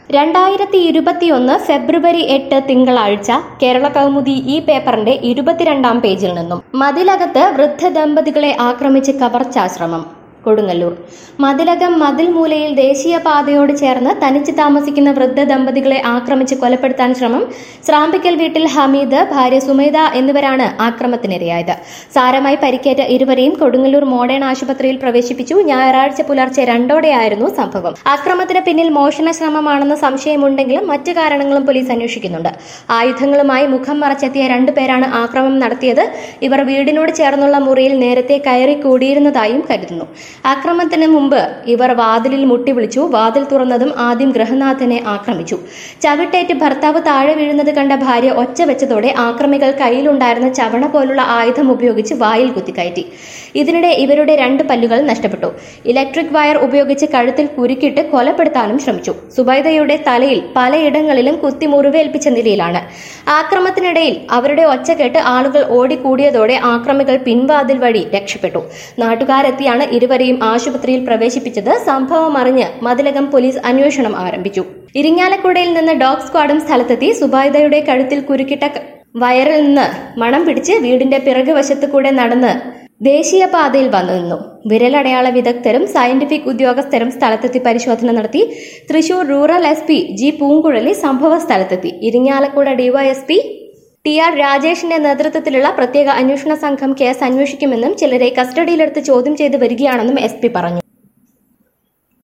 രണ്ടായിരത്തി ഇരുപത്തിയൊന്ന് ഫെബ്രുവരി എട്ട് തിങ്കളാഴ്ച കേരള കൗമുദി ഈ പേപ്പറിന്റെ ഇരുപത്തിരണ്ടാം പേജിൽ നിന്നും മതിലകത്ത് വൃദ്ധ ദമ്പതികളെ ആക്രമിച്ച് കവർച്ചാശ്രമം കൊടുങ്ങല്ലൂർ മതിലകം മതിൽ മൂലയിൽ ദേശീയപാതയോട് ചേർന്ന് തനിച്ച് താമസിക്കുന്ന വൃദ്ധ ദമ്പതികളെ ആക്രമിച്ച് കൊലപ്പെടുത്താൻ ശ്രമം സ്രാമ്പിക്കൽ വീട്ടിൽ ഹമീദ് ഭാര്യ സുമൈദ എന്നിവരാണ് ആക്രമണത്തിനിരയായത് സാരമായി പരിക്കേറ്റ ഇരുവരെയും കൊടുങ്ങല്ലൂർ മോഡേൺ ആശുപത്രിയിൽ പ്രവേശിപ്പിച്ചു ഞായറാഴ്ച പുലർച്ചെ രണ്ടോടെയായിരുന്നു സംഭവം ആക്രമണത്തിന് പിന്നിൽ മോഷണ ശ്രമമാണെന്ന് സംശയമുണ്ടെങ്കിലും മറ്റു കാരണങ്ങളും പോലീസ് അന്വേഷിക്കുന്നുണ്ട് ആയുധങ്ങളുമായി മുഖം മറച്ചെത്തിയ രണ്ടുപേരാണ് ആക്രമണം നടത്തിയത് ഇവർ വീടിനോട് ചേർന്നുള്ള മുറിയിൽ നേരത്തെ കയറി കൂടിയിരുന്നതായും കരുതുന്നു ആക്രമണത്തിന് മുമ്പ് ഇവർ വാതിലിൽ മുട്ടി വിളിച്ചു വാതിൽ തുറന്നതും ആദ്യം ഗൃഹനാഥനെ ആക്രമിച്ചു ചവിട്ടേറ്റ് ഭർത്താവ് താഴെ വീഴുന്നത് കണ്ട ഭാര്യ ഒച്ച വെച്ചതോടെ ആക്രമികൾ കയ്യിലുണ്ടായിരുന്ന ചവണ പോലുള്ള ആയുധം ഉപയോഗിച്ച് വായിൽ കുത്തിക്കയറ്റി ഇതിനിടെ ഇവരുടെ രണ്ട് പല്ലുകൾ നഷ്ടപ്പെട്ടു ഇലക്ട്രിക് വയർ ഉപയോഗിച്ച് കഴുത്തിൽ കുരുക്കിട്ട് കൊലപ്പെടുത്താനും ശ്രമിച്ചു സുബൈദയുടെ തലയിൽ പലയിടങ്ങളിലും കുത്തി മുറിവേൽപ്പിച്ച നിലയിലാണ് ആക്രമണത്തിനിടയിൽ അവരുടെ ഒച്ച കേട്ട് ആളുകൾ ഓടിക്കൂടിയതോടെ ആക്രമികൾ പിൻവാതിൽ വഴി രക്ഷപ്പെട്ടു നാട്ടുകാരെത്തിയാണ് ഇരുവരെയും ആശുപത്രിയിൽ പ്രവേശിപ്പിച്ചത് സംഭവം അറിഞ്ഞ് മതിലകം പോലീസ് അന്വേഷണം ആരംഭിച്ചു ഇരിങ്ങാലക്കുടയിൽ നിന്ന് ഡോഗ് സ്ക്വാഡും സ്ഥലത്തെത്തി സുബൈദയുടെ കഴുത്തിൽ കുരുക്കിട്ട ക- വയറിൽ നിന്ന് മണം പിടിച്ച് വീടിന്റെ പിറകു വശത്ത് കൂടെ നടന്ന് ദേശീയപാതയിൽ വന്നു നിന്നു വിരലടയാള വിദഗ്ധരും സയന്റിഫിക് ഉദ്യോഗസ്ഥരും സ്ഥലത്തെത്തി പരിശോധന നടത്തി Thrissur rural S P G Poonguzhali സംഭവ സ്ഥലത്തെത്തി ഇരിങ്ങാലക്കുട ഡിവൈഎസ്പി ടി ആർ രാജേഷിന്റെ നേതൃത്വത്തിലുള്ള പ്രത്യേക അന്വേഷണ സംഘം കേസ് അന്വേഷിക്കുമെന്നും ചിലരെ കസ്റ്റഡിയിലെടുത്ത് ചോദ്യം ചെയ്ത് വരികയാണെന്നും എസ് പി പറഞ്ഞു